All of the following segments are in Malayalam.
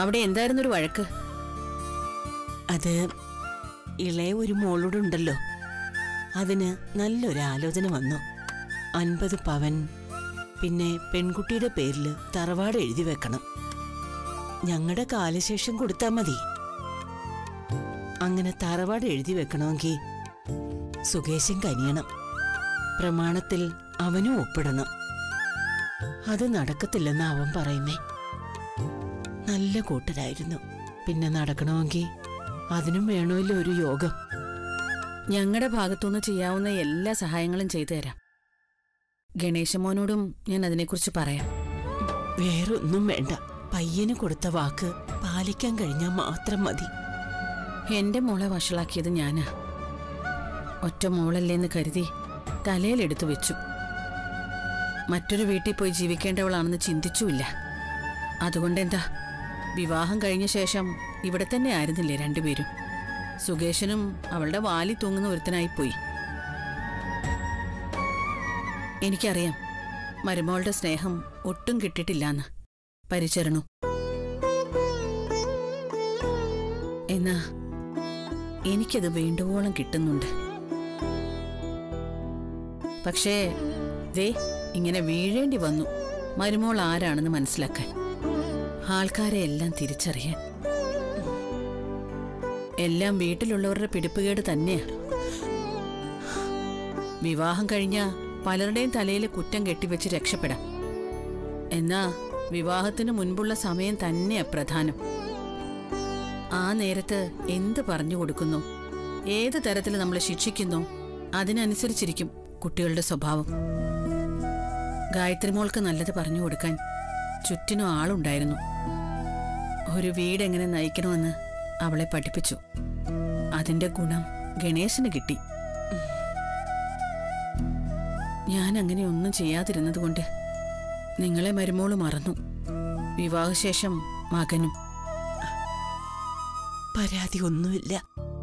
അവിടെ എന്തായിരുന്നു ഒരു വഴക്ക് അത് ഇളയ ഒരു മോളോടുണ്ടല്ലോ അതിന് നല്ലൊരു ആലോചന വന്നു അൻപത് പവൻ പിന്നെ പെൺകുട്ടിയുടെ പേരിൽ തറവാട് എഴുതി വെക്കണം ഞങ്ങളുടെ കാലശേഷം കൊടുത്താ മതി അങ്ങനെ തറവാട് എഴുതി വെക്കണമെങ്കിൽ സുകേശൻ കനിയണം പ്രമാണത്തിൽ അവനും ഒപ്പിടണം അത് നടക്കത്തില്ലെന്ന് അവൻ പറയുന്നേ നല്ല കൂട്ടരായിരുന്നു പിന്നെ നടക്കണമെങ്കിൽ അതിനും വേണമല്ലോ ഒരു യോഗം ഞങ്ങളുടെ ഭാഗത്തുനിന്ന് ചെയ്യാവുന്ന എല്ലാ സഹായങ്ങളും ചെയ്തു തരാം ഗണേശമോനോടും ഞാൻ അതിനെക്കുറിച്ച് പറയാം വേറൊന്നും വേണ്ട പയ്യന് കൊടുത്ത വാക്ക് പാലിക്കാൻ കഴിഞ്ഞാൽ മാത്രം മതി എന്റെ മോളെ വഷളാക്കിയത് ഞാനാ ഒറ്റ മോളല്ലേന്ന് കരുതി തലയിലെടുത്തു വെച്ചു മറ്റൊരു വീട്ടിൽ പോയി ജീവിക്കേണ്ടവളാണെന്ന് ചിന്തിച്ചുമില്ല അതുകൊണ്ടെന്താ വിവാഹം കഴിഞ്ഞ ശേഷം ഇവിടെ തന്നെ ആയിരുന്നില്ലേ രണ്ടുപേരും സുകേശനും അവളുടെ വാലി തൂങ്ങുന്ന ഒരുത്തനായിപ്പോയി എനിക്കറിയാം മരുമോളുടെ സ്നേഹം ഒട്ടും കിട്ടിയിട്ടില്ലാന്ന് പരിചരണു എന്നാ എനിക്കത് വേണ്ടുവോളം കിട്ടുന്നുണ്ട് പക്ഷേ ദേ ഇങ്ങനെ വീഴേണ്ടി വന്നു മരുമോൾ ആരാണെന്ന് മനസ്സിലാക്കാൻ ആൾക്കാരെ എല്ലാം തിരിച്ചറിയാൻ എല്ലാം വീട്ടിലുള്ളവരുടെ പിടിപ്പുകേട് തന്നെയാ വിവാഹം കഴിഞ്ഞ പലരുടെയും തലയിൽ കുറ്റം കെട്ടിവെച്ച് രക്ഷപ്പെടാം എന്നാ വിവാഹത്തിന് മുൻപുള്ള സമയം തന്നെയാ പ്രധാനം ആ നേരത്ത് എന്ത് പറഞ്ഞു കൊടുക്കുന്നു ഏത് തരത്തിൽ നമ്മൾ ശിക്ഷിക്കുന്നു അതിനനുസരിച്ചിരിക്കും കുട്ടികളുടെ സ്വഭാവം ഗായത്രി മോൾക്ക് നല്ലത് പറഞ്ഞു കൊടുക്കാൻ ചുറ്റിനും ആളുണ്ടായിരുന്നു ഒരു വീട് എങ്ങനെ നയിക്കണമെന്ന് അവളെ പഠിപ്പിച്ചു അതിന്റെ ഗുണം ഗണേശന് കിട്ടി ഞാൻ അങ്ങനെ ഒന്നും ചെയ്യാതിരുന്നത് കൊണ്ട് നിങ്ങളെ മരുമോള് മറന്നു വിവാഹശേഷം മകനും പരാതി ഒന്നുമില്ല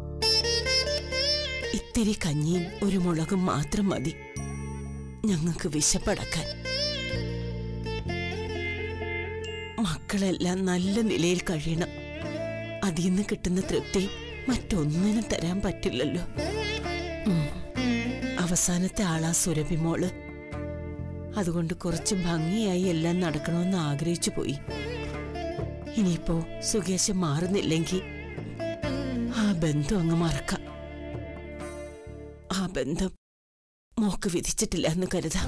ഇത്തിരി കഞ്ഞിയും ഒരു മുളകും മാത്രം മതി ഞങ്ങൾക്ക് വിശപ്പടക്കാൻ മക്കളെല്ലാം നല്ല നിലയിൽ കഴിയണം അതിൽ നിന്ന് കിട്ടുന്ന തൃപ്തി മറ്റൊന്നിനും തരാൻ പറ്റില്ലല്ലോ ഉം. അവസാനത്തെ ആളാ സുരഭി മോള് അതുകൊണ്ട് കുറച്ച് ഭംഗിയായി എല്ലാം നടക്കണമെന്ന് ആഗ്രഹിച്ചു പോയി ഇനിയിപ്പോ സുകേശം മാറുന്നില്ലെങ്കിൽ ആ ബന്ധം അങ്ങ് മറക്കാം ആ ബന്ധം മോക്ക് വിധിച്ചിട്ടില്ല എന്ന് കരുതാം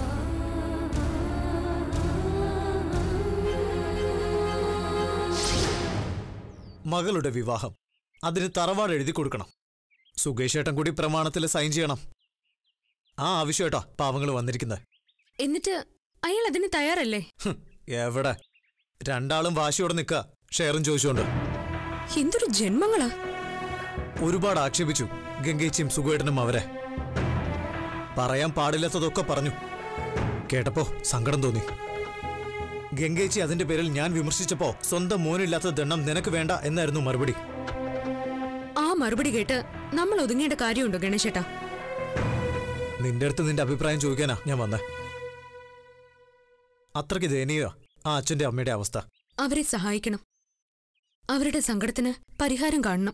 മകളുടെ വിവാഹം അതിന് തറവാട് എഴുതി കൊടുക്കണം സുകേഷ് ഏട്ടൻ കൂടി പ്രമാണത്തിൽ സൈൻ ചെയ്യണം ആ ആവശ്യമായിട്ടാ പാവങ്ങൾ വന്നിരിക്കുന്നത് എന്നിട്ട് അയാൾ അതിന് തയ്യാറല്ലേ ഹും, എവിടെ രണ്ടാളും വാശിയോടെ നിൽക്കുക ഷെയറും ചോദിച്ചുകൊണ്ട് എന്തൊരു ജന്മങ്ങളാ ഒരുപാട് ആക്ഷേപിച്ചു ഗംഗേച്ചിയും സുഖേട്ടനും അവരെ പറയാൻ പാടില്ലാത്തതൊക്കെ പറഞ്ഞു കേട്ടപ്പോ സങ്കടം തോന്നി ഗംഗേച്ചി അതിന്റെ പേരിൽ ഞാൻ വിമർശിച്ചപ്പോ സ്വന്തം മോനില്ലാത്ത ദണ്ണം നിനക്ക് വേണ്ട എന്നായിരുന്നു മറുപടി ആ മറുപടി കേട്ട് നമ്മൾ ഒതുങ്ങേണ്ട കാര്യമുണ്ടോ ഗണേശേട്ടാ നിന്റെ അടുത്ത് നിന്റെ അഭിപ്രായം ചോദിക്കാനാ ഞാൻ വന്നേ അത്രയ്ക്ക് ദയനീയ ആ അച്ഛന്റെ അമ്മയുടെ അവസ്ഥ അവരെ സഹായിക്കണം അവരുടെ സങ്കടത്തിന് പരിഹാരം കാണണം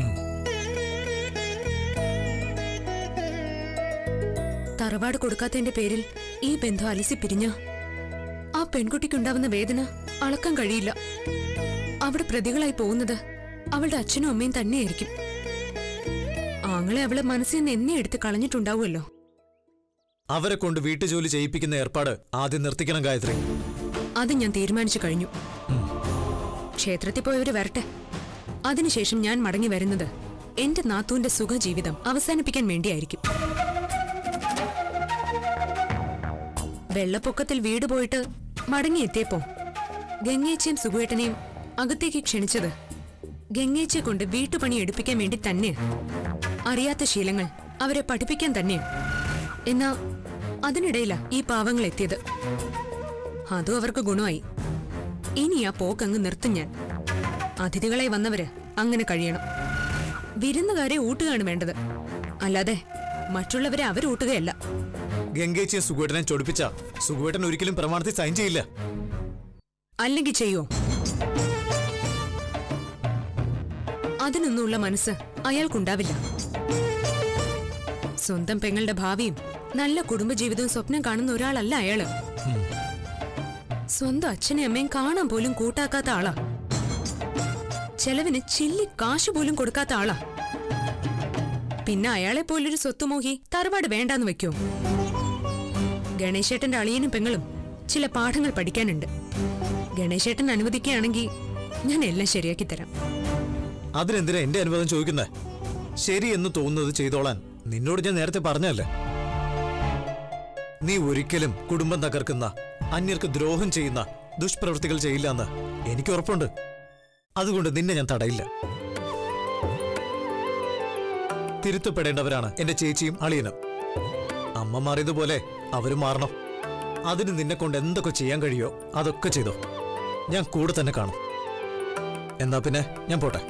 തറവാട് കൊടുക്കാത്തതിന്റെ പേരിൽ ഈ ബന്ധം അലസി പിരിഞ്ഞ ആ പെൺകുട്ടിക്കുണ്ടാവുന്ന വേദന അളക്കാൻ കഴിയില്ല അവിടെ പ്രതികളായി പോകുന്നത് അവളുടെ അച്ഛനും അമ്മയും തന്നെയായിരിക്കും ആങ്ങളെ അവളെ മനസ്സിൽ നിന്ന് എന്നെ എടുത്ത് കളഞ്ഞിട്ടുണ്ടാവുമല്ലോ അവരെ കൊണ്ട് വീട്ടുജോലി ചെയ്യിപ്പിക്കുന്ന ഏർപ്പാട് ആദ്യം നിർത്തിക്കണം ഗായത്രി അത് ഞാൻ തീരുമാനിച്ചു കഴിഞ്ഞു ക്ഷേത്രത്തിൽ പോയവര് വരട്ടെ അതിനുശേഷം ഞാൻ മടങ്ങി വരുന്നത് എന്റെ നാത്തൂന്റെ സുഖജീവിതം അവസാനിപ്പിക്കാൻ വേണ്ടിയായിരിക്കും വെള്ളപ്പൊക്കത്തിൽ വീട് പോയിട്ട് മടങ്ങിയെത്തിയപ്പോ ഗംഗേച്ചയും സുഖുവേട്ടനെയും അകത്തേക്ക് ക്ഷണിച്ചത് ഗംഗേച്ചയെ കൊണ്ട് വീട്ടുപണി എടുപ്പിക്കാൻ വേണ്ടി തന്നെ അറിയാത്ത ശീലങ്ങൾ അവരെ പഠിപ്പിക്കാൻ തന്നെ എന്നാ അതിനിടയിലാ ഈ പാവങ്ങൾ എത്തിയത് അതും അവർക്ക് ഗുണമായി ഇനി ആ പോക്കങ്ങ് നിർത്തും ഞാൻ അതിഥികളെ വന്നവര് അങ്ങനെ കഴിയണം വിരുന്നുകാരെ ഊട്ടുകയാണ് വേണ്ടത് അല്ലാതെ മറ്റുള്ളവരെ അവരൂട്ടുകയല്ല ഗംഗേച്ചിയെ സുഖേട്ടനെ ചൊടിപ്പിച്ച സുഖേട്ടൻ ഒരിക്കലും പ്രമാണത്തിൽ സൈൻ ചെയ്യില്ല അല്ലെങ്കിൽ ചെയ്യോ അതിനൊന്നുമുള്ള മനസ്സ് അയാൾക്കുണ്ടാവില്ല സ്വന്തം പെങ്ങളുടെ ഭാവിയും നല്ല കുടുംബജീവിതവും സ്വപ്നം കാണുന്ന ഒരാളല്ല അയാള് സ്വന്തം അച്ഛനെയും അമ്മയും കാണാൻ പോലും കൂട്ടാക്കാത്ത ആളാ ചെലവിന് ചില്ലി കാശ് പോലും കൊടുക്കാത്ത ആളാ പിന്നെ അയാളെ പോലൊരു സ്വത്തുമോഹി തറവാട് വേണ്ടാന്ന് വെക്കോ ഗണേശേട്ടന്റെ അളിയനും പെങ്ങളും ചില പാഠങ്ങൾ പഠിക്കാനുണ്ട് ഗണേശേട്ടൻ അനുവദിക്കുകയാണെങ്കിൽ ഞാൻ എല്ലാം ശരിയാക്കി തരാം അതിനെന്തിനാ എന്റെ അനുവാദം ചോദിക്കുന്നേ ശരി എന്ന് തോന്നുന്നത് ചെയ്തോളാൻ നിന്നോട് ഞാൻ നേരത്തെ പറഞ്ഞല്ലേ നീ ഒരിക്കലും കുടുംബം തകർക്കുന്ന അന്യർക്ക് ദ്രോഹം ചെയ്യുന്ന ദുഷ്പ്രവൃത്തികൾ ചെയ്യില്ല എന്ന് എനിക്ക് ഉറപ്പുണ്ട് അതുകൊണ്ട് നിന്നെ ഞാൻ തടയില്ല തിരുത്തപ്പെടേണ്ടവരാണ് എന്റെ ചേച്ചിയും അളിയനും അമ്മ മാറിയതുപോലെ അവരും മാറണം അതിന് നിന്നെ കൊണ്ട് എന്തൊക്കെ ചെയ്യാൻ കഴിയോ അതൊക്കെ ചെയ്തോ ഞാൻ കൂടെ തന്നെ കാണും എന്നാ പിന്നെ ഞാൻ പോട്ടെ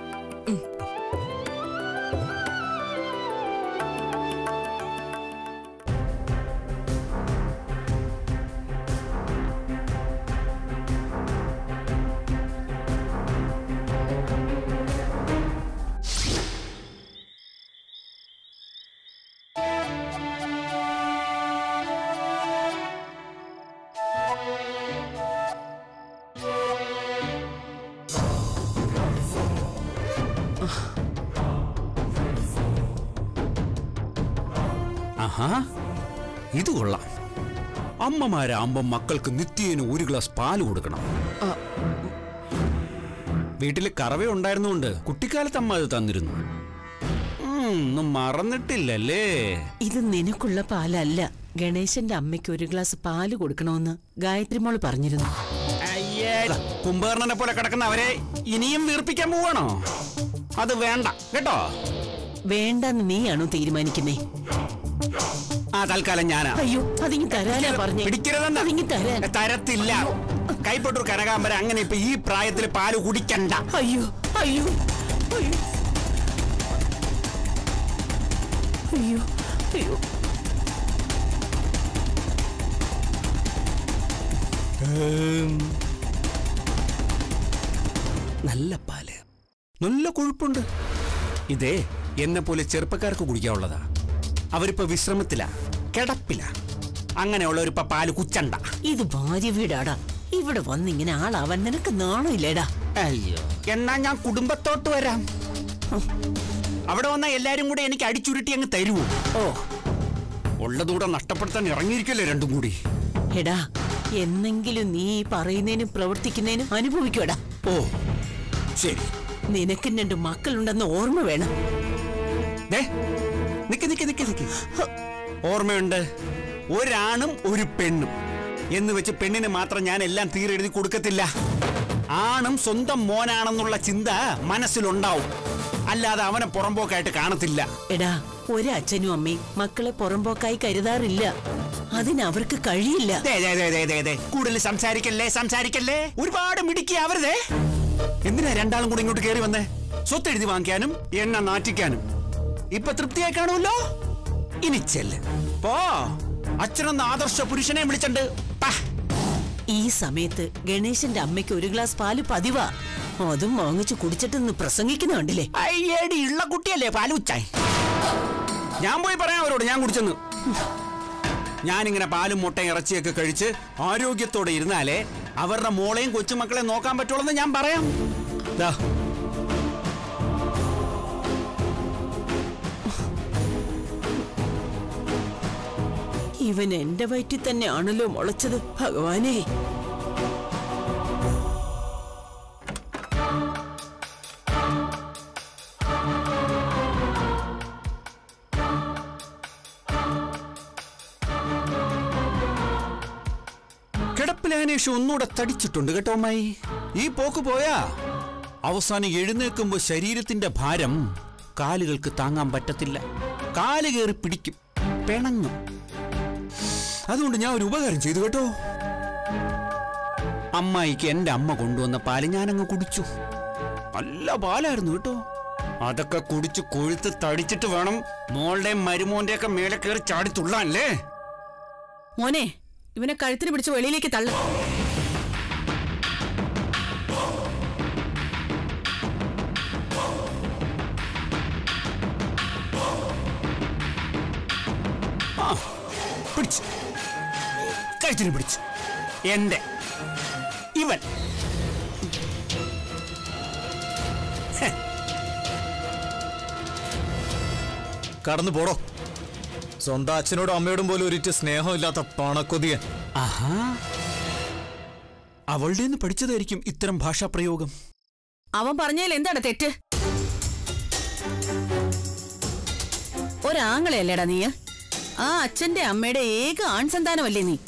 ആഹാ ഇത് കൊള്ളാം അമ്മമാരാകുമ്പം മക്കൾക്ക് നിത്യേന ഒരു ഗ്ലാസ് പാല് കൊടുക്കണം വീട്ടിൽ കറവ ഉണ്ടായിരുന്നുകൊണ്ട് കുട്ടിക്കാലത്ത് അമ്മ അത് തന്നിരുന്നു ഉം, ഒന്നും മറന്നിട്ടില്ലല്ലേ ഇത് നിനക്കുള്ള പാലല്ല ഗണേശന്റെ അമ്മയ്ക്ക് ഒരു ഗ്ലാസ് പാല് കൊടുക്കണമെന്ന് ഗായത്രി മോള് പറഞ്ഞിരുന്നു അയ്യേ കുംഭകർണനെ പോലെ കിടക്കുന്ന അവരെ ഇനിയും വീർപ്പിക്കാൻ പോവാണോ അത് വേണ്ട കേട്ടോ വേണ്ടെന്ന് നീയാണോ തീരുമാനിക്കുന്നേ ആ തൽക്കാലം ഞാനാ അയ്യോ അതിങ്ങി തരാനാ പറഞ്ഞേ പിടിക്കരുതെന്ന് അതിങ്ങി തരാൻ തരത്തില്ല കൈപ്പെട്ടൂർ കനകാമ്പര അങ്ങനെ ഇപ്പൊ ഈ പ്രായത്തിൽ പാല് കുടിക്കണ്ട അയ്യോ അയ്യോ അയ്യോ അയ്യോ അയ്യോ നല്ല പാല് നല്ല കൊഴുപ്പുണ്ട് ഇതേ എന്നെ പോലെ ചെറുപ്പക്കാർക്ക് കുടിക്കാനുള്ളതാ അവരിപ്പോ വിശ്രമത്തിലാ കിടപ്പില അങ്ങനെയുള്ളവരിപ്പ പാല് കുച്ചണ്ട ഇത് ഭാര്യ വീടാടാ ഇവിടെ വന്നിങ്ങനെ ആളാവാൻ നിനക്ക് നാണമില്ലേടാ അയ്യോ എന്നാ ഞാൻ കുടുംബത്തോട്ട് വരാം അവിടെ വന്ന എല്ലാരും കൂടെ എനിക്ക് അടിച്ചുരുട്ടി അങ്ങ് തരുവോ ഓ ഉള്ളതുകൂടെ നഷ്ടപ്പെടുത്താൻ ഇറങ്ങിയിരിക്കല്ലേ രണ്ടും കൂടി എടാ എന്നെങ്കിലും നീ ഈ പറയുന്നതിനും പ്രവർത്തിക്കുന്നതിനും അനുഭവിക്കടാ ഓ ശരി നിനക്ക് രണ്ട് മക്കളുണ്ടെന്ന് ഓർമ്മ വേണം ദേ, നിക്ക് നിക്ക് നിക്ക് നിക്ക് ഓർമ്മയുണ്ട് ഒരാണും ഒരു പെണ്ണും എന്ന് വെച്ച് പെണ്ണിന് മാത്രം ഞാൻ എല്ലാം തീരെഴുതി കൊടുക്കത്തില്ല ആണും സ്വന്തം മോനാണെന്നുള്ള ചിന്ത മനസ്സിലുണ്ടാവും അല്ലാതെ അവനെ പുറമ്പോക്കായിട്ട് കാണത്തില്ല എടാ ഒരച്ഛനും അമ്മയും മക്കളെ പുറമ്പോക്കായി കരുതാറില്ല അതിനവർക്ക് കഴിയില്ല ദേ, ദേ, ദേ, ദേ, ദേ, ദേ. കൂടുതൽ സംസാരിക്കല്ലേ സംസാരിക്കല്ലേ ഒരുപാട് മിടുക്കി അവരുതേ എന്തിനാ രണ്ടാളും കൂടി ഇങ്ങോട്ട് കയറി വന്നേ സ്വത്ത് എഴുതി വാങ്ങിക്കാനും എണ്ണ നാറ്റിക്കാനും ഇപ്പൊ തൃപ്തിയായി കാണുമല്ലോ ഇനി ചെല്ല് പോ അച്ഛനൊന്ന് ആദർശ പുരുഷനെ വിളിച്ചണ്ട് പാ. ഈ സമയത്ത് ഗണേശന്റെ അമ്മയ്ക്ക് ഒരു ഗ്ലാസ് പാല് പതിവാ അതും വാങ്ങിച്ചു കുടിച്ചിട്ട് പ്രസംഗിക്കുന്ന കണ്ടില്ലേ അയ്യേടി ഉള്ള കുട്ടിയല്ലേ പാലുച്ചായി ഞാൻ പോയി പറയാം അവരോട് ഞാൻ കുടിച്ചെന്ന് ഞാനിങ്ങനെ പാലും മുട്ടയും ഇറച്ചിയൊക്കെ കഴിച്ച് ആരോഗ്യത്തോടെ ഇരുന്നാലേ അവരുടെ മോളെയും കൊച്ചുമക്കളെ നോക്കാൻ പറ്റുള്ളൂ ഞാൻ പറയാം ദാ. ഇവൻ എന്റെ വയറ്റിൽ തന്നെയാണല്ലോ മുളച്ചത് ഭഗവാനെ കിടപ്പിലാനേഷം ഒന്നുകൂടെ തടിച്ചിട്ടുണ്ട് കേട്ടോ അമ്മായി ഈ പോക്ക് പോയാ അവസാനം എഴുന്നേൽക്കുമ്പോ ശരീരത്തിന്റെ ഭാരം കാലുകൾക്ക് താങ്ങാൻ പറ്റത്തില്ല കാല് കയറി പിടിക്കും പിണങ്ങും അതുകൊണ്ട് ഞാൻ ഒരു ഉപകാരം ചെയ്തു കേട്ടോ അമ്മായിക്ക് എന്റെ അമ്മ കൊണ്ടുവന്ന പാല് ഞാനങ്ങ് കുടിച്ചു നല്ല പാലായിരുന്നു കേട്ടോ അതൊക്കെ കുടിച്ച് കൊഴുത്ത് തടിച്ചിട്ട് വേണം മോളുടെയും മരുമോന്റെ ഒക്കെ മേലെ കയറി ചാടി തുള്ളാനല്ലേ മോനെ ഇവനെ കഴുത്തിന് പിടിച്ച് വെളിയിലേക്ക് തള്ളു പിടിച്ചു കഴുത്തിന് പിടിച്ചു എന്റെ ഇവൻ ഹെ, കടന്നു പോടോ സ്വന്തം അച്ഛനോടും അമ്മയോടും പോലും ഒരിറ്റ് സ്നേഹമില്ലാത്ത പണക്കൊതിയൻ ആഹാ അവളുടെ നിന്ന് പഠിച്ചതായിരിക്കും ഇത്തരം ഭാഷാപ്രയോഗം അവൻ പറഞ്ഞതിൽ എന്താണ് തെറ്റ് ഒരാങ്ങളെയല്ലേടാ നീ ആ അച്ഛന്റെ അമ്മയുടെ ഏക ആൺസന്താനമല്ലേ നീ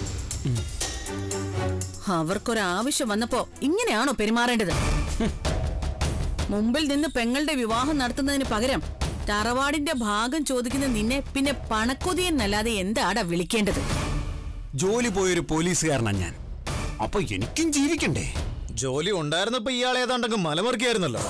അവർക്കൊരാവശ്യം വന്നപ്പോ ഇങ്ങനെയാണോ പെരുമാറേണ്ടത് മുമ്പിൽ നിന്ന് പെങ്ങളുടെ വിവാഹം നടത്തുന്നതിന് പകരം തറവാടിന്റെ ഭാഗം ചോദിക്കുന്ന നിന്നെ പിന്നെ പണക്കൊതിയെന്നല്ലാതെ എന്താടാ വിളിക്കേണ്ടത് ജോലി പോയൊരു പോലീസുകാരനാണ് ഞാൻ അപ്പൊ എനിക്കും ജീവിക്കണ്ടേ ജോലി ഉണ്ടായിരുന്നപ്പോ ഇയാൾ ഏതാണ്ടങ്ങ് മലമറിക്കായിരുന്നല്ലോ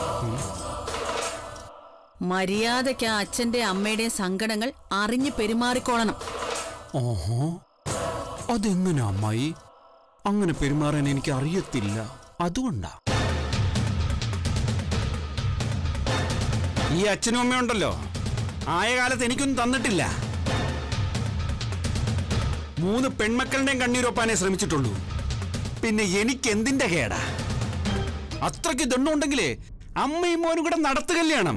മര്യാദയ്ക്ക് ആ അച്ഛന്റെ അമ്മയുടെയും സങ്കടങ്ങൾ അറിഞ്ഞു പെരുമാറിക്കോളണം ഓഹോ അതെങ്ങനെ അമ്മായി അങ്ങനെ പെരുമാറാൻ എനിക്ക് അറിയത്തില്ല അതുകൊണ്ടാ ഈ അച്ഛനും അമ്മയും ഉണ്ടല്ലോ ആയ കാലത്ത് എനിക്കൊന്നും തന്നിട്ടില്ല മൂന്ന് പെൺമക്കളുടെയും കണ്ണീരൊപ്പാനേ ശ്രമിച്ചിട്ടുള്ളൂ പിന്നെ എനിക്ക് എന്തിന്റെ കേടാ അത്രയ്ക്ക് ദണ്ണുണ്ടെങ്കിലേ അമ്മയും മോനും കൂടെ നടത്തു കല്യാണം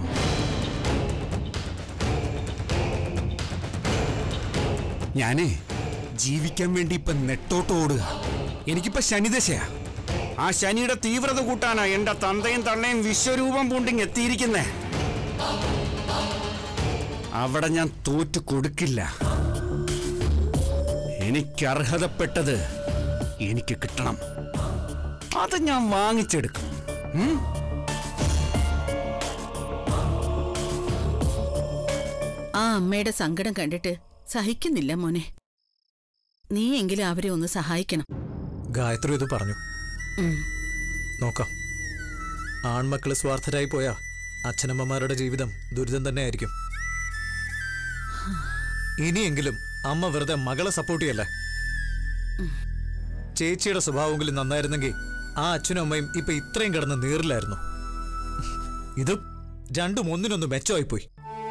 ഞാനേ ജീവിക്കാൻ വേണ്ടി ഇപ്പൊ നെട്ടോട്ട് ഓടുക എനിക്കിപ്പോ ശനിദശയാ ആ ശനിയുടെ തീവ്രത കൂട്ടാനാ എന്റെ തന്തയും തള്ളയും വിശ്വരൂപം പൂണ്ടിങ് എത്തിയിരിക്കുന്നേ അവിടെ ഞാൻ തോറ്റു കൊടുക്കില്ല എനിക്ക് അർഹതപ്പെട്ടത് എനിക്ക് കിട്ടണം അത് ഞാൻ വാങ്ങിച്ചെടുക്കും ഉം? ആ അമ്മയുടെ സങ്കടം കണ്ടിട്ട് സഹിക്കുന്നില്ല മോനെ നീയെങ്കിലും അവരെ ഒന്ന് സഹായിക്കണം ഗായത്രി ഇത് പറഞ്ഞു ഉം. നോക്കാം ആൺമക്കള് സ്വാർത്ഥരായി പോയാ അച്ഛനമ്മമാരുടെ ജീവിതം ദുരിതം തന്നെ ആയിരിക്കും ഇനിയെങ്കിലും അമ്മ വെറുതെ മകളെ സപ്പോർട്ട് ചെയ്യല്ലേ ചേച്ചിയുടെ സ്വഭാവമെങ്കിലും നന്നായിരുന്നെങ്കിൽ ആ അച്ഛനും അമ്മയും ഇപ്പൊ ഇത്രയും കിടന്ന് നീറില്ലായിരുന്നു ഇത് രണ്ടും ഒന്നിനൊന്ന് മെച്ചമായി പോയി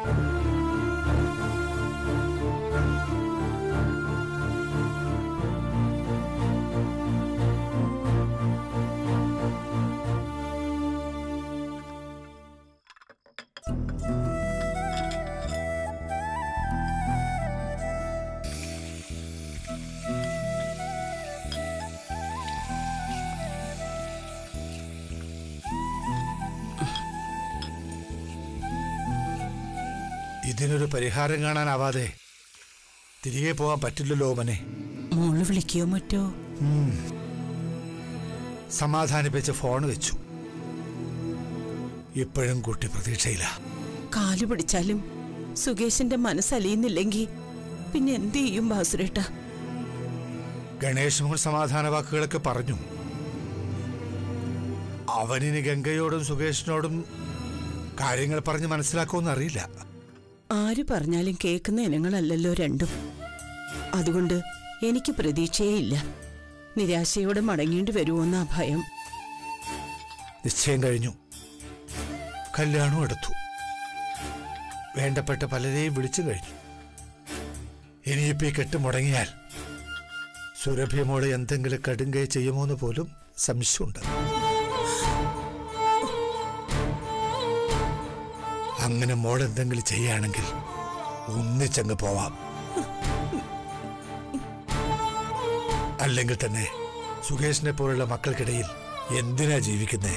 ഇതിനൊരു പരിഹാരം കാണാനാവാതെ തിരികെ പോകാൻ പറ്റില്ലല്ലോ ഓമനെ മോള് വിളിക്കോ മറ്റോ സമാധാനിപ്പിച്ച് ഫോൺ വെച്ചു ഇപ്പോഴും കുട്ടി പ്രതീക്ഷയില്ല കാല് പിടിച്ചാലും സുകേശന്റെ മനസ്സലിയുന്നില്ലെങ്കിൽ പിന്നെ എന്ത് ചെയ്യും ബാസുരേട്ട ഗണേഷ് മോൻ സമാധാന വാക്കുകളൊക്കെ പറഞ്ഞു അവനിനി ഗംഗയോടും സുകേഷിനോടും കാര്യങ്ങൾ പറഞ്ഞ് മനസ്സിലാക്കുമെന്ന് അറിയില്ല ആര് പറഞ്ഞാലും കേൾക്കുന്ന ഇനങ്ങളല്ലല്ലോ രണ്ടും അതുകൊണ്ട് എനിക്ക് പ്രതീക്ഷയേ ഇല്ല നിരാശയോടെ മടങ്ങേണ്ടി വരുമോന്നാ ഭയം നിശ്ചയം കഴിഞ്ഞു കല്യാണവും എടുത്തു വേണ്ടപ്പെട്ട പലരെയും വിളിച്ചു കഴിഞ്ഞു ഇനിയിപ്പോ ഈ കെട്ട് മുടങ്ങിയാൽ സുരഭ്യമോള് എന്തെങ്കിലും കടുങ്കൈ ചെയ്യുമോന്ന് പോലും സംശയമുണ്ട് അങ്ങനെ മോൾ എന്തെങ്കിലും ചെയ്യുകയാണെങ്കിൽ ഒന്നിച്ചങ്ങ് പോവാം അല്ലെങ്കിൽ തന്നെ സുകേഷിനെ പോലുള്ള മക്കൾക്കിടയിൽ എന്തിനാ ജീവിക്കുന്നേ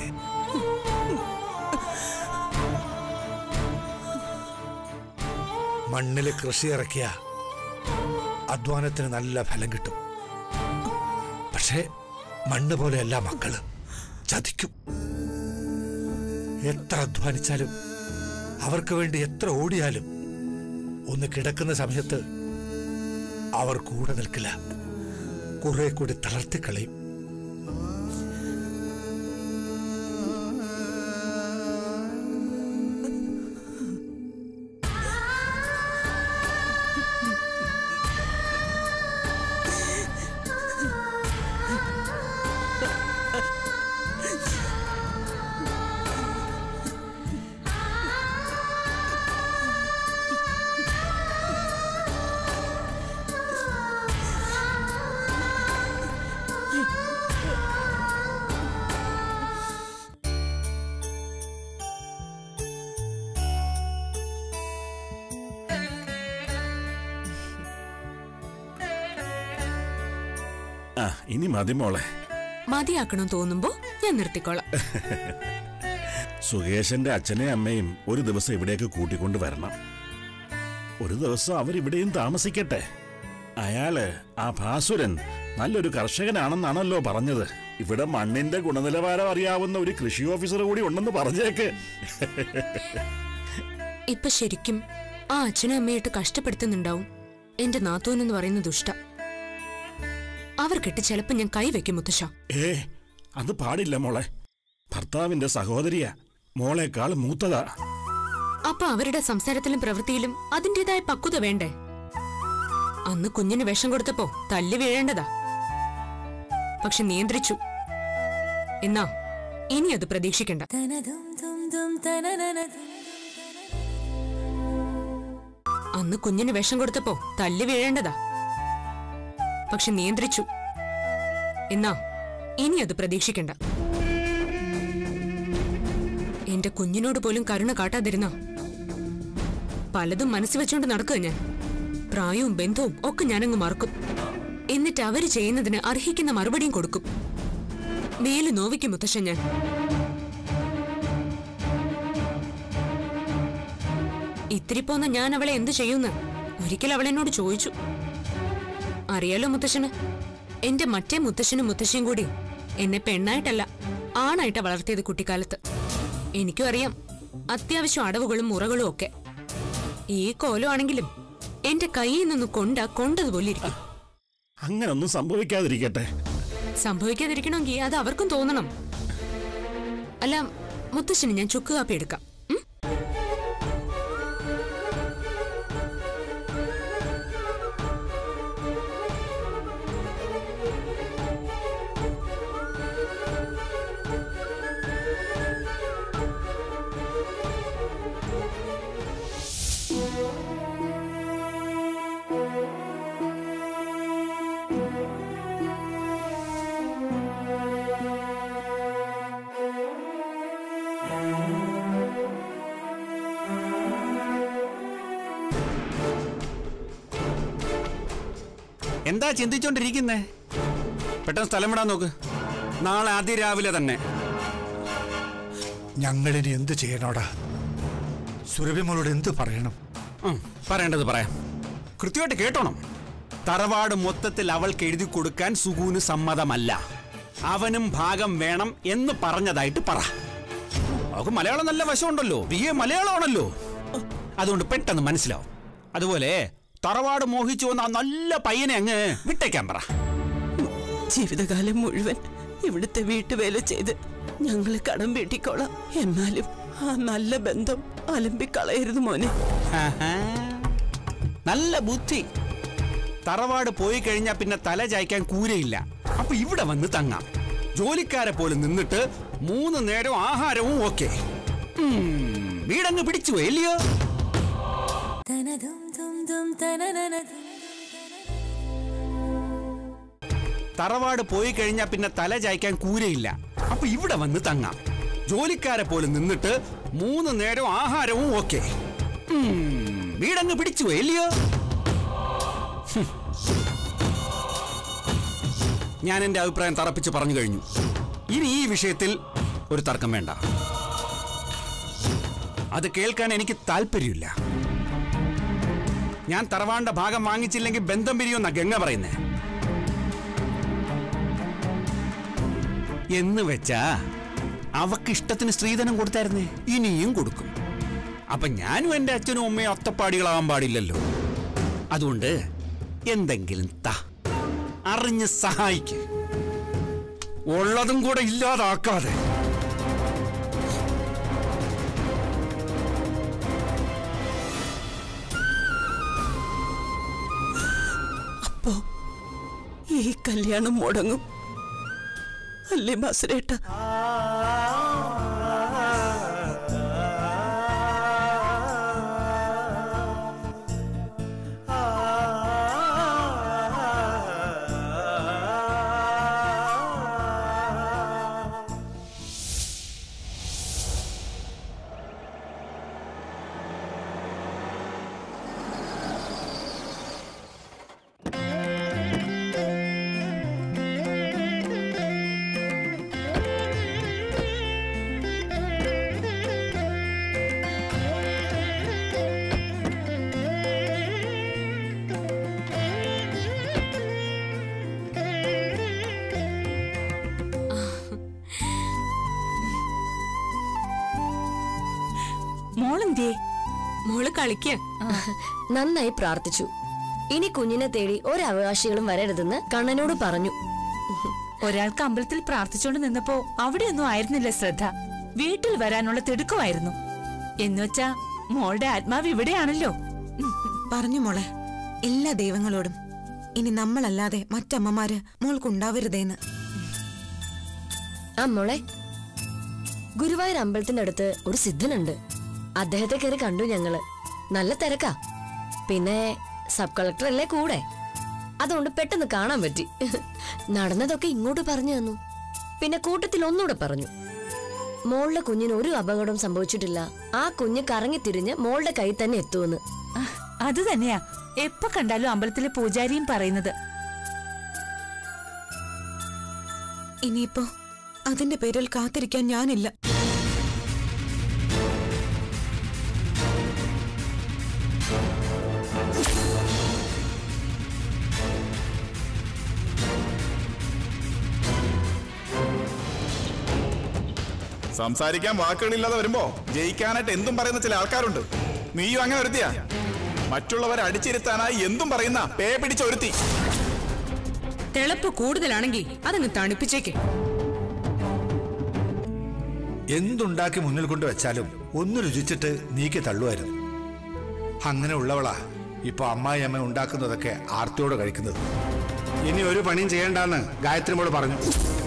മണ്ണിൽ കൃഷി ഇറക്കിയ അധ്വാനത്തിന് നല്ല ഫലം കിട്ടും പക്ഷേ മണ്ണ് പോലെയല്ല മക്കള് ചതിക്കും എത്ര അധ്വാനിച്ചാലും അവർക്ക് വേണ്ടി എത്ര ഓടിയാലും ഒന്ന് കിടക്കുന്ന സമയത്ത് അവർ കൂടെ നിൽക്കില്ല കുറെ കൂടി തളർത്തിക്കളയും ആ ഇനി മതി മോളെ മതിയാക്കണം തോന്നുമ്പോ ഞാൻ നിർത്തിക്കോളാം സുകേശന്റെ അച്ഛനെയും അമ്മയും ഒരു ദിവസം ഇവിടേക്ക് കൂട്ടിക്കൊണ്ട് വരണം ഒരു ദിവസം അവരിവിടെയും താമസിക്കട്ടെ അയാള് ആ ഭാസുരൻ നല്ലൊരു കർഷകനാണെന്നാണല്ലോ പറഞ്ഞത് ഇവിടെ മണ്ണിന്റെ ഗുണനിലവാരം അറിയാവുന്ന ഒരു കൃഷി ഓഫീസർ കൂടി ഉണ്ടെന്ന് പറഞ്ഞേക്ക് ഇപ്പൊ ശരിക്കും ആ അച്ഛനും അമ്മയായിട്ട് കഷ്ടപ്പെടുത്തുന്നുണ്ടാവും എന്റെ നാത്തോൻ എന്ന് പറയുന്ന ദുഷ്ട അവർക്കിട്ട് ചിലപ്പോ ഞാൻ കൈവയ്ക്കും മുത്തശ്ശ ഏ അത് പാടില്ല മോളെ ഭർത്താവിന്റെ സഹോദരിയാ മോളെക്കാൾ മൂത്തതാ അപ്പൊ അവരുടെ സംസാരത്തിലും പ്രവൃത്തിയിലും അതിന്റേതായ പക്വത വേണ്ടേ അന്ന് കുഞ്ഞിന് വിഷം കൊടുത്തപ്പോ തല്ലി വീഴേണ്ടതാ പക്ഷെ നിയന്ത്രിച്ചു എന്നാ ഇനി അത് പ്രതീക്ഷിക്കണ്ട അന്ന് കുഞ്ഞിന് വിഷം കൊടുത്തപ്പോ തല്ലി വീഴേണ്ടതാ പക്ഷെ നിയന്ത്രിച്ചു എന്നാ ഇനി അത് പ്രതീക്ഷിക്കണ്ട എന്റെ കുഞ്ഞിനോട് പോലും കരുണ കാട്ടാതിരുന്ന പലതും മനസ്സിൽ വെച്ചോണ്ട് നടക്കുക ഞാൻ പ്രായവും ബന്ധവും ഒക്കെ ഞാനങ്ങ് മറക്കും എന്നിട്ട് അവര് ചെയ്യുന്നതിന് അർഹിക്കുന്ന മറുപടിയും കൊടുക്കും മേല് നോവിക്കും മുത്തശ്ശൻ ഞാൻ ഇത്തിരി പോന്ന ഞാൻ അവളെ എന്ത് ചെയ്യുന്നു ഒരിക്കൽ അവൾ എന്നോട് ചോദിച്ചു അറിയാലോ മുത്തശ്ശന് എന്റെ മറ്റേ മുത്തശ്ശനും മുത്തശ്ശിയും കൂടി എന്നെ പെണ്ണായിട്ടല്ല ആണായിട്ടാ വളർത്തിയത് കുട്ടിക്കാലത്ത് എനിക്കും അറിയാം അത്യാവശ്യം അടവുകളും മുറകളും ഒക്കെ ഈ കോലമാണെങ്കിലും എന്റെ കയ്യിൽ നിന്ന് കൊണ്ട കൊണ്ടതുപോലെ ഇരിക്കും അങ്ങനൊന്നും സംഭവിക്കാതിരിക്കട്ടെ സംഭവിക്കാതിരിക്കണമെങ്കിൽ അത് അവർക്കും തോന്നണം അല്ല മുത്തശ്ശന് ഞാൻ ചുക്ക് കാപ്പി എടുക്കാം ഉം? എന്താ ചിന്തിച്ചോണ്ടിരിക്കുന്നേ പെട്ടെന്ന് സ്ഥലം വിടാൻ നോക്ക് നാളെ അതിരാവിലെ തന്നെ ഞങ്ങളിനി എന്ത് ചെയ്യണോടാ സുരഭിമോളോട് എന്ത് പറയണം ഉം, പറയേണ്ടത് പറയാം കൃത്യമായിട്ട് കേട്ടോണം തറവാട് മൊത്തത്തിൽ അവൾക്ക് എഴുതി കൊടുക്കാൻ സുഗുന് സമ്മതമല്ല അവനും ഭാഗം വേണം എന്ന് പറഞ്ഞതായിട്ട് പറ അവൾക്ക് മലയാളം നല്ല വശമുണ്ടല്ലോ ബി എ മലയാളമാണല്ലോ അതുകൊണ്ട് പെട്ടെന്ന് മനസ്സിലാവും അതുപോലെ തറവാട് മോഹിച്ചു വന്ന ആ നല്ല പയ്യനെ അങ്ങ് വിട്ടേക്കാൻ പറ ജീവിതകാലം മുഴുവൻ ഇവിടുത്തെ വീട്ടുവേല ചെയ്ത് ഞങ്ങൾ കടം വീട്ടിക്കോളാം എന്നാലും ആ നല്ല ബന്ധം അലമ്പിക്കളയരുത് മോനെ ആഹാ. നല്ല ബുദ്ധി തറവാട് പോയി കഴിഞ്ഞാൽ പിന്നെ തല ചായ്ക്കാൻ കൂരയില്ല അപ്പൊ ഇവിടെ വന്ന് തങ്ങാം ജോലിക്കാരെ പോലെ നിന്നിട്ട് മൂന്ന് നേരം ആഹാരവും ഓക്കെ വീടങ്ങ് പിടിച്ചു പോയി, ഇല്ലയോ തറവാട് പോയി കഴിഞ്ഞാൽ പിന്നെ തല ചായ്ക്കാൻ കൂരയില്ല അപ്പൊ ഇവിടെ വന്ന് തങ്ങാം ജോലിക്കാരെ പോലെ നിന്നിട്ട് മൂന്ന് നേരം ആഹാരവും ഓക്കെ വീടങ്ങ് പിടിച്ചു പോയി, ഇല്ലയോ ഹും. ഞാൻ എന്റെ അഭിപ്രായം തറപ്പിച്ച് പറഞ്ഞു കഴിഞ്ഞു ഇനി ഈ വിഷയത്തിൽ ഒരു തർക്കം വേണ്ട അത് കേൾക്കാൻ എനിക്ക് താല്പര്യമില്ല ഞാൻ തറവാണ്ട ഭാഗം വാങ്ങിച്ചില്ലെങ്കിൽ ബന്ധം പിരിയുമെന്നാ ഗംഗ പറയുന്നേ എന്ന് വെച്ചാ അവക്ക് ഇഷ്ടത്തിന് സ്ത്രീധനം കൊടുത്തായിരുന്നേ ഇനിയും കൊടുക്കും അപ്പൊ ഞാനും എന്റെ അച്ഛനും അമ്മയും ഒത്തപ്പാടികളാവാൻ പാടില്ലല്ലോ അതുകൊണ്ട് എന്തെങ്കിലും താ അറിഞ്ഞ് സഹായിക്ക് ഉള്ളതും കൂടെ ഇല്ലാതാക്കാതെ അപ്പോ ഈ കല്യാണം മുടങ്ങും അല്ലേ മസുരേട്ട മോളെന്തേ മോള് കളിക്ക നന്നായി പ്രാർത്ഥിച്ചു ഇനി കുഞ്ഞിനെ തേടി ഒരവകാശികളും വരരുതെന്ന് കണ്ണനോട് പറഞ്ഞു ഒരാൾക്ക് അമ്പലത്തിൽ പ്രാർത്ഥിച്ചോണ്ട് നിന്നപ്പോ അവിടെയൊന്നും ആയിരുന്നില്ല ശ്രദ്ധ വീട്ടിൽ വരാനുള്ള തിടുക്കമായിരുന്നു എന്നുവെച്ചാ മോളുടെ ആത്മാവ് ഇവിടെയാണല്ലോ പറഞ്ഞു മോളെ എല്ലാ ദൈവങ്ങളോടും ഇനി നമ്മളല്ലാതെ മറ്റമ്മമാര് മോൾക്കുണ്ടാവരുതേന്ന് ആ മോളെ ഗുരുവായൂർ അമ്പലത്തിന്റെ അടുത്ത് ഒരു സിദ്ധനുണ്ട് അദ്ദേഹത്തെ കയറി കണ്ടു ഞങ്ങള് നല്ല തിരക്കാ പിന്നെ സബ് കളക്ടർ അല്ലേ കൂടെ അതുകൊണ്ട് പെട്ടെന്ന് കാണാൻ പറ്റി നടന്നതൊക്കെ ഇങ്ങോട്ട് പറഞ്ഞു തന്നു പിന്നെ കൂട്ടത്തിൽ ഒന്നുകൂടെ പറഞ്ഞു മോളുടെ കുഞ്ഞിന് ഒരു അപകടവും സംഭവിച്ചിട്ടില്ല ആ കുഞ്ഞ് കറങ്ങി തിരിഞ്ഞ് മോളുടെ കൈ തന്നെ എത്തുമെന്ന് അഹ്, അത് തന്നെയാ എപ്പോ കണ്ടാലും അമ്പലത്തിലെ പൂജാരിയും പറയുന്നത് ഇനിയിപ്പോ അതിന്റെ പേരിൽ കാത്തിരിക്കാൻ ഞാനില്ല സംസാരിക്കാൻ വാക്കുകളില്ലാതെ വരുമ്പോ ജയിക്കാനായിട്ട് എന്തും പറയുന്ന ചില ആൾക്കാരുണ്ട് നീയും അങ്ങനെ ഒരുത്തിയാ മറ്റുള്ളവരെ അടിച്ചിരുത്താനായി എന്തും പറയുന്ന പേ പിടിച്ച ഒരുത്തി തിളപ്പ് കൂടുതലാണെങ്കിൽ അതങ്ങ് തണുപ്പിച്ചേക്ക് എന്തുണ്ടാക്കി മുന്നിൽ കൊണ്ട് വെച്ചാലും ഒന്ന് രുചിച്ചിട്ട് നീക്കി തള്ളുമായിരുന്നു അങ്ങനെ ഉള്ളവളാ ഇപ്പൊ അമ്മായി അമ്മ ഉണ്ടാക്കുന്നതൊക്കെ ആർത്തിയോടെ കഴിക്കുന്നത് ഇനി ഒരു പണിയും ചെയ്യണ്ടെന്ന് ഗായത്രി മോള് പറഞ്ഞു